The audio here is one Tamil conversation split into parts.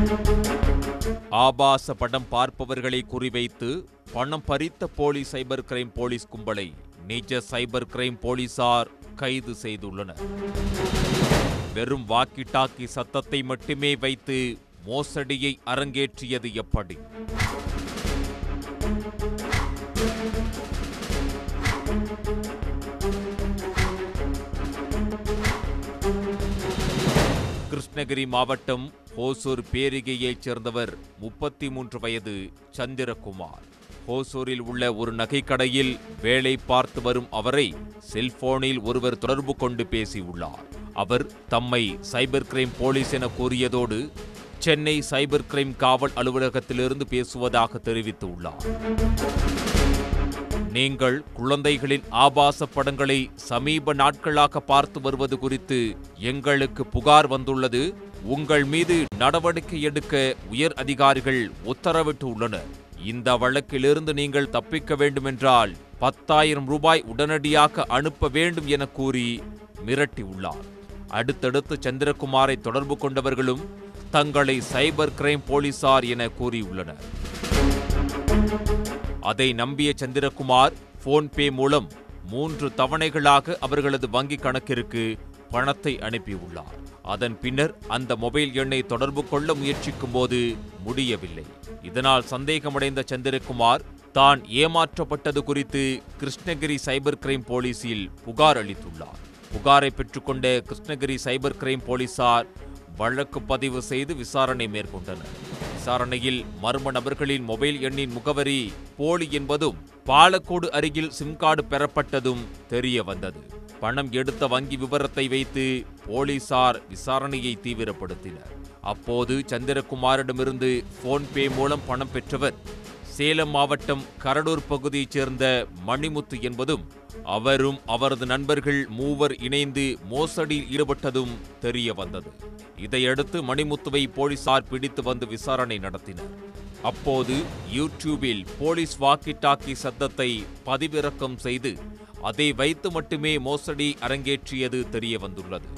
ஆபாச படம் பார்ப்பவர்களை குறிவைத்து பணம் பறித்த போலி சைபர் கிரைம் போலீஸ் கும்பலை நிஜ சைபர் கிரைம் போலீசார் கைது செய்துள்ளனர் வெறும் வாக்கி டாக்கி சத்தத்தை மட்டுமே வைத்து மோசடியை அரங்கேற்றியது எப்படி கிருஷ்ணகிரி மாவட்டம் ஹோசூர் பேரிகையைச் சேர்ந்தவர் முப்பத்தி மூன்று வயது சந்திரகுமார் ஹோசூரில் உள்ள ஒரு நகைக்கடையில் வேலை பார்த்து வரும் அவரை செல்போனில் ஒருவர் தொடர்பு கொண்டு பேசியுள்ளார் அவர் தம்மை சைபர் கிரைம் போலீஸ் என கூறியதோடு சென்னை சைபர் கிரைம் காவல் அலுவலகத்திலிருந்து பேசுவதாக தெரிவித்துள்ளார் நீங்கள் குழந்தைகளின் ஆபாச படங்களை சமீப நாட்களாக பார்த்து வருவது குறித்து எங்களுக்கு புகார் வந்துள்ளது உங்கள் மீது நடவடிக்கை எடுக்க உயர் அதிகாரிகள் உத்தரவிட்டு உள்ளனர் இந்த வழக்கிலிருந்து நீங்கள் தப்பிக்க வேண்டுமென்றால் பத்தாயிரம் ரூபாய் உடனடியாக அனுப்ப வேண்டும் என கூறி மிரட்டியுள்ளார் அடுத்தடுத்து சந்திரகுமாரை தொடர்பு கொண்டவர்களும் தங்களை சைபர் கிரைம் போலீசார் என கூறியுள்ளனர் அதை நம்பிய சந்திரகுமார் போன்பே மூலம் மூன்று தவணைகளாக அவர்களது வங்கி கணக்கிற்கு பணத்தை அனுப்பியுள்ளார் அதன் பின்னர் அந்த மொபைல் எண்ணை தொடர்பு கொள்ள முயற்சிக்கும் போது முடியவில்லை இதனால் சந்தேகமடைந்த சந்திரகுமார் தான் ஏமாற்றப்பட்டது குறித்து கிருஷ்ணகிரி சைபர் கிரைம் போலீசில் புகார் அளித்துள்ளார் புகாரை பெற்றுக்கொண்ட கிருஷ்ணகிரி சைபர் கிரைம் போலீசார் வழக்கு பதிவு செய்து விசாரணை மேற்கொண்டனர் விசாரணையில் மர்ம நபர்களின் மொபைல் எண்ணின் முகவரி போலி என்பதும் பாலக்கோடு அருகில் சிம் கார்டு பெறப்பட்டதும் தெரிய வந்தது பணம் எடுத்த வங்கி விவரத்தை வைத்து போலீசார் விசாரணையை தீவிரப்படுத்தினர் அப்போது சந்திரகுமாரிடமிருந்து போன்பே மூலம் பணம் பெற்றவர் சேலம் மாவட்டம் கரடூர் பகுதியைச் சேர்ந்த மணிமுத்து என்பதும் அவரும் அவரது நண்பர்கள் மூவர் இணைந்து மோசடியில் ஈடுபட்டதும் தெரிய வந்தது இதையடுத்து மணிமுத்துவை போலீசார் பிடித்து வந்து விசாரணை நடத்தினர் அப்போது யூடியூபில் போலீஸ் வாக்கி டாக்கி சத்தத்தை பதிவிறக்கம் செய்து அதை வைத்து மட்டுமே மோசடி அரங்கேற்றியது தெரிய வந்துள்ளது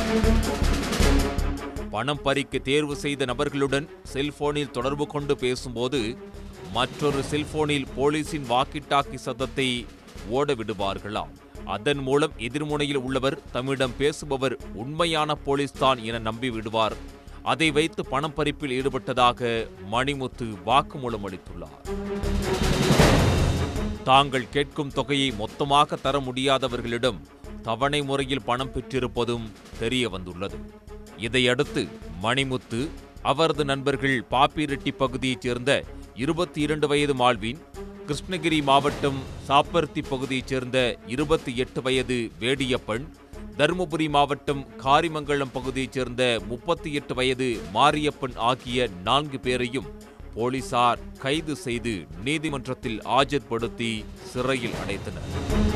பணம் பறிக்க தேர்வு செய்த நபர்களுடன் செல்போனில் தொடர்பு கொண்டு பேசும்போது மற்றொரு செல்போனில் போலீசின் வாக்கி டாக்கி சத்தத்தை ஓட விடுவார்களாம் அதன் மூலம் எதிர்முனையில் உள்ளவர் தம்மிடம் பேசுபவர் உண்மையான போலீஸ்தான் என நம்பி விடுவார் அதை வைத்து பணம் பறிப்பில் ஈடுபட்டதாக மணிமுத்து வாக்குமூலம் அளித்துள்ளார் தாங்கள் கேட்கும் தொகையை மொத்தமாக தர முடியாதவர்களிடம் தவணை முறையில் பணம் பெற்றிருப்பதும் தெரிய வந்துள்ளது இதையடுத்து மணிமுத்து அவரது நண்பர்கள் பாப்பிரெட்டி பகுதியைச் சேர்ந்த இருபத்தி இரண்டு வயது மால்வின் கிருஷ்ணகிரி மாவட்டம் சாப்பர்த்தி பகுதியைச் சேர்ந்த இருபத்தி எட்டு வயது வேடியப்பன் தருமபுரி மாவட்டம் காரிமங்கலம் பகுதியைச் சேர்ந்த முப்பத்தி எட்டு வயது மாரியப்பன் ஆகிய நான்கு பேரையும் போலீசார் கைது செய்து நீதிமன்றத்தில் ஆஜர்படுத்தி சிறையில் அடைத்தனர்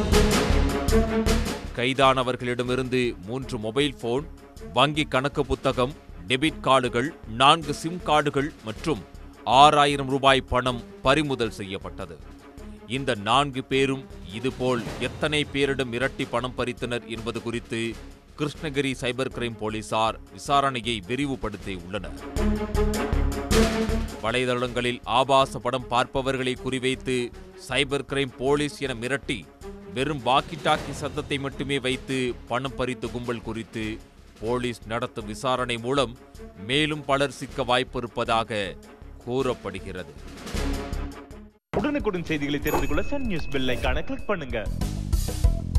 கைதானவர்களிடமிருந்து மூன்று மொபைல் போன் வங்கி கணக்கு புத்தகம் டெபிட் கார்டுகள் நான்கு சிம் கார்டுகள் மற்றும் ஆறாயிரம் ரூபாய் பணம் பறிமுதல் செய்யப்பட்டது இந்த நான்கு பேரும் இதுபோல் எத்தனை பேரிடம் மிரட்டி பணம் பறித்தனர் என்பது குறித்து கிருஷ்ணகிரி சைபர் கிரைம் போலீசார் விசாரணையை விரிவுபடுத்தி உள்ளனர் வலைதளங்களில் ஆபாச படம் பார்ப்பவர்களை குறிவைத்து சைபர் கிரைம் போலீஸ் என மிரட்டி வெறும் வாக்கி டாக்கி சத்தத்தை மட்டுமே வைத்து பணம் பறித்த கும்பல் குறித்து போலீஸ் நடத்தும் விசாரணை மூலம் மேலும் பலர் சிக்க வாய்ப்பு இருப்பதாக கூறப்படுகிறது உடனுக்குடன் செய்திகளை தெரிந்து கொள்ள சன் நியூஸ் பெல் ஐகானை கிளிக் பண்ணுங்க